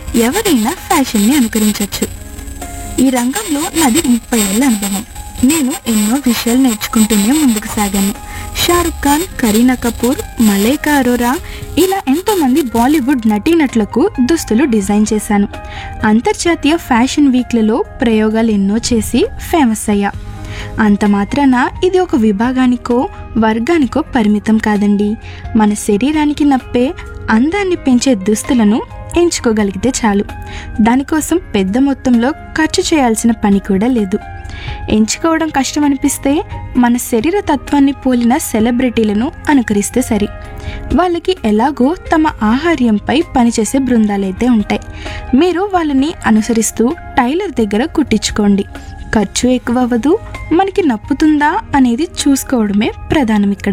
ఎవరైనా ఫ్యాషన్ని అనుకరించవచ్చు ఈ రంగంలో నాది ముప్పై ఏళ్ళ అనుభవం నేను ఎన్నో విషయాలు నేర్చుకుంటూనే ముందుకు సాగాను షారుఖ్ ఖాన్ కరీనా కపూర్ మలైకా అరోరా ఇలా ఎంతో మంది బాలీవుడ్ నటీనటులకు దుస్తులు డిజైన్ చేశాను అంతర్జాతీయ ఫ్యాషన్ వీక్లలో ప్రయోగాలు ఎన్నో చేసి ఫేమస్ అయ్యా అంత మాత్రాన ఇది ఒక విభాగానికో వర్గానికో పరిమితం కాదండి మన శరీరానికి నప్పే అందాన్ని పెంచే దుస్తులను ఎంచుకోగలిగితే చాలు దానికోసం పెద్ద మొత్తంలో ఖర్చు చేయాల్సిన పని కూడా లేదు ఎంచుకోవడం కష్టం అనిపిస్తే మన శరీర తత్వాన్ని పోలిన సెలబ్రిటీలను అనుకరిస్తే సరి వాళ్ళకి ఎలాగో తమ ఆహార్యంపై పనిచేసే బృందాలైతే ఉంటాయి మీరు వాళ్ళని అనుసరిస్తూ టైలర్ దగ్గర కుట్టించుకోండి ఖర్చు ఎక్కువ అవ్వదు మనకి నప్పుతుందా అనేది చూసుకోవడమే ప్రధానం ఇక్కడ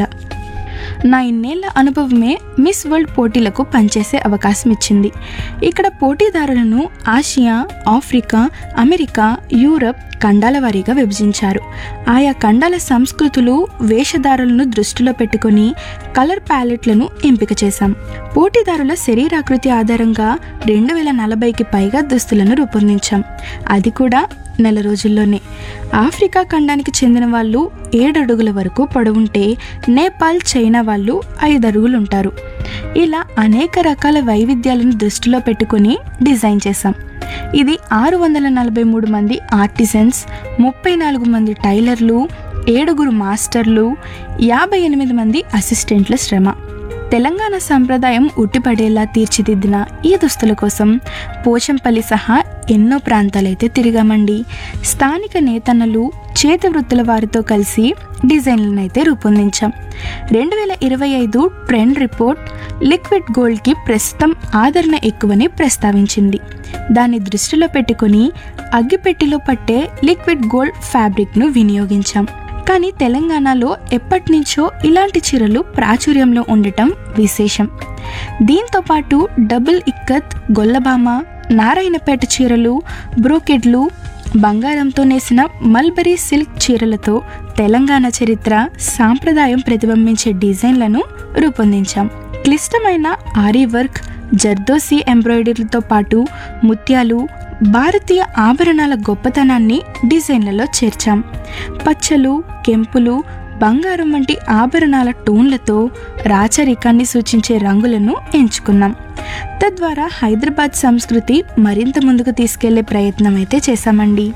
నా ఇన్నేళ్ల అనుభవమే మిస్ వరల్డ్ పోటీలకు పనిచేసే అవకాశం ఇచ్చింది ఇక్కడ పోటీదారులను ఆసియా ఆఫ్రికా అమెరికా యూరప్ ఖండాల వారీగా విభజించారు ఆయా ఖండాల సంస్కృతులు వేషధారులను దృష్టిలో పెట్టుకొని కలర్ ప్యాలెట్లను ఎంపిక చేశాం పోటీదారుల శరీరాకృతి ఆధారంగా రెండు వేల నలభైకి పైగా దుస్తులను రూపొందించాం అది కూడా నెల రోజుల్లోనే ఆఫ్రికా ఖండానికి చెందిన వాళ్ళు ఏడు అడుగుల వరకు పొడవుంటే నేపాల్ చైనా వాళ్ళు ఐదు అడుగులు ఉంటారు ఇలా అనేక రకాల వైవిధ్యాలను దృష్టిలో పెట్టుకుని డిజైన్ చేశాం ఇది ఆరు వందల నలభై మూడు మంది ఆర్టిజన్స్ ముప్పై నాలుగు మంది టైలర్లు ఏడుగురు మాస్టర్లు యాభై ఎనిమిది మంది అసిస్టెంట్ల శ్రమ తెలంగాణ సంప్రదాయం ఉట్టిపడేలా తీర్చిదిద్దిన ఈ దుస్తుల కోసం పోచంపల్లి సహా ఎన్నో ప్రాంతాలైతే తిరిగామండి స్థానిక నేతన్నలు చేతి వృత్తుల వారితో కలిసి డిజైన్లను అయితే రూపొందించాం రెండు వేల ఇరవై ఐదు ట్రెండ్ రిపోర్ట్ లిక్విడ్ గోల్డ్కి ప్రస్తుతం ఆదరణ ఎక్కువని ప్రస్తావించింది దాన్ని దృష్టిలో పెట్టుకొని అగ్గిపెట్టిలో పట్టే లిక్విడ్ గోల్డ్ ఫ్యాబ్రిక్ను వినియోగించాం కానీ తెలంగాణలో ఎప్పటి నుంచో ఇలాంటి చీరలు ప్రాచుర్యంలో ఉండటం విశేషం దీంతో పాటు డబుల్ ఇక్కత్ గొల్లబామ నారాయణపేట చీరలు బ్రోకెడ్లు బంగారంతో నేసిన మల్బరీ సిల్క్ చీరలతో తెలంగాణ చరిత్ర సాంప్రదాయం ప్రతిబింబించే డిజైన్లను రూపొందించాం క్లిష్టమైన ఆరీ వర్క్ జర్దోసి ఎంబ్రాయిడరీలతో పాటు ముత్యాలు భారతీయ ఆభరణాల గొప్పతనాన్ని డిజైన్లలో చేర్చాం పచ్చలు కెంపులు బంగారం వంటి ఆభరణాల టోన్లతో రాచరికాన్ని సూచించే రంగులను ఎంచుకున్నాం తద్వారా హైదరాబాద్ సంస్కృతి మరింత ముందుకు తీసుకెళ్లే ప్రయత్నం అయితే చేశామండి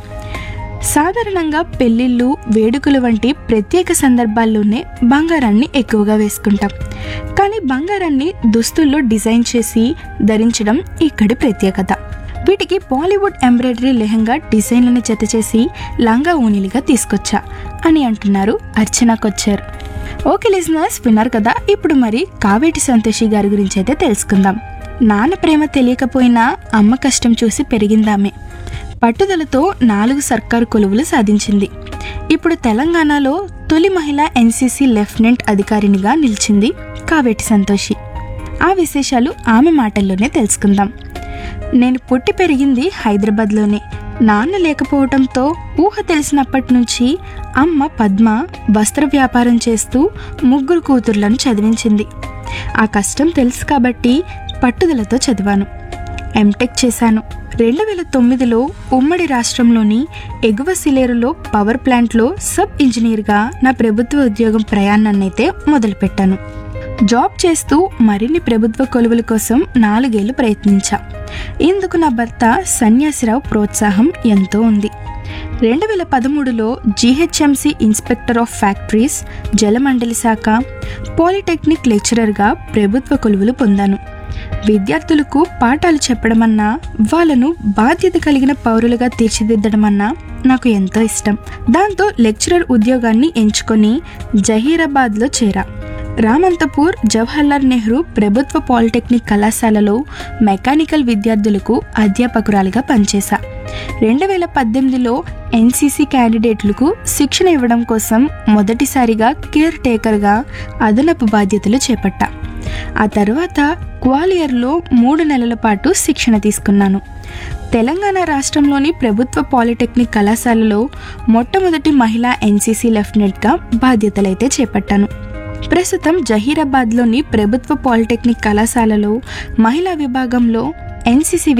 సాధారణంగా పెళ్ళిళ్ళు వేడుకలు వంటి ప్రత్యేక సందర్భాల్లోనే బంగారాన్ని ఎక్కువగా వేసుకుంటాం కానీ బంగారాన్ని దుస్తుల్లో డిజైన్ చేసి ధరించడం ఇక్కడి ప్రత్యేకత వీటికి బాలీవుడ్ ఎంబ్రాయిడరీ లెహంగా డిజైన్లను జత చేసి లంగా ఊనిలుగా తీసుకొచ్చా అని అంటున్నారు అర్చన కొచ్చారు ఓకే లిజనర్స్ విన్నారు కదా ఇప్పుడు మరి కావేటి సంతోషి గారి గురించి అయితే తెలుసుకుందాం నాన్న ప్రేమ తెలియకపోయినా అమ్మ కష్టం చూసి పెరిగిందామే పట్టుదలతో నాలుగు సర్కారు కొలువులు సాధించింది ఇప్పుడు తెలంగాణలో తొలి మహిళ ఎన్సీసీ లెఫ్టినెంట్ అధికారినిగా నిలిచింది కావేటి సంతోషి ఆ విశేషాలు ఆమె మాటల్లోనే తెలుసుకుందాం నేను పుట్టి పెరిగింది హైదరాబాద్లోనే నాన్న లేకపోవడంతో ఊహ తెలిసినప్పటి నుంచి అమ్మ పద్మ వస్త్ర వ్యాపారం చేస్తూ ముగ్గురు కూతుర్లను చదివించింది ఆ కష్టం తెలుసు కాబట్టి పట్టుదలతో చదివాను ఎంటెక్ చేశాను రెండు వేల తొమ్మిదిలో ఉమ్మడి రాష్ట్రంలోని ఎగువ సిలేరులో పవర్ ప్లాంట్లో సబ్ ఇంజనీర్గా నా ప్రభుత్వ ఉద్యోగం ప్రయాణాన్నైతే మొదలుపెట్టాను జాబ్ చేస్తూ మరిన్ని ప్రభుత్వ కొలువుల కోసం నాలుగేళ్లు ప్రయత్నించా ఇందుకు నా భర్త సన్యాసిరావు ప్రోత్సాహం ఎంతో ఉంది రెండు వేల పదమూడులో GHMC inspector of factories Jalamandali శాఖ పాలిటెక్నిక్ లెక్చరర్గా ప్రభుత్వ కొలువులు పొందాను విద్యార్థులకు పాఠాలు చెప్పడమన్నా వాళ్ళను బాధ్యత కలిగిన పౌరులుగా తీర్చిదిద్దడమన్నా నాకు ఎంతో ఇష్టం దాంతో లెక్చరర్ ఉద్యోగాన్ని ఎంచుకొని జహీరాబాద్లో చేరా రామంతపూర్ జవహర్లాల్ నెహ్రూ ప్రభుత్వ పాలిటెక్నిక్ కళాశాలలో మెకానికల్ విద్యార్థులకు అధ్యాపకురాలిగా పనిచేశా రెండు వేల పద్దెనిమిదిలో ఎన్సీసీ క్యాండిడేట్లకు శిక్షణ ఇవ్వడం కోసం మొదటిసారిగా కేర్ టేకర్గా అదనపు బాధ్యతలు చేపట్టా ఆ తర్వాత గ్వాలియర్లో మూడు నెలల పాటు శిక్షణ తీసుకున్నాను తెలంగాణ రాష్ట్రంలోని ప్రభుత్వ పాలిటెక్నిక్ కళాశాలలో మొట్టమొదటి మహిళా ఎన్సీసీ లెఫ్టినెంట్గా బాధ్యతలైతే చేపట్టాను ప్రస్తుతం జహీరాబాద్లోని ప్రభుత్వ పాలిటెక్నిక్ కళాశాలలో మహిళా విభాగంలో ఎన్సీసీ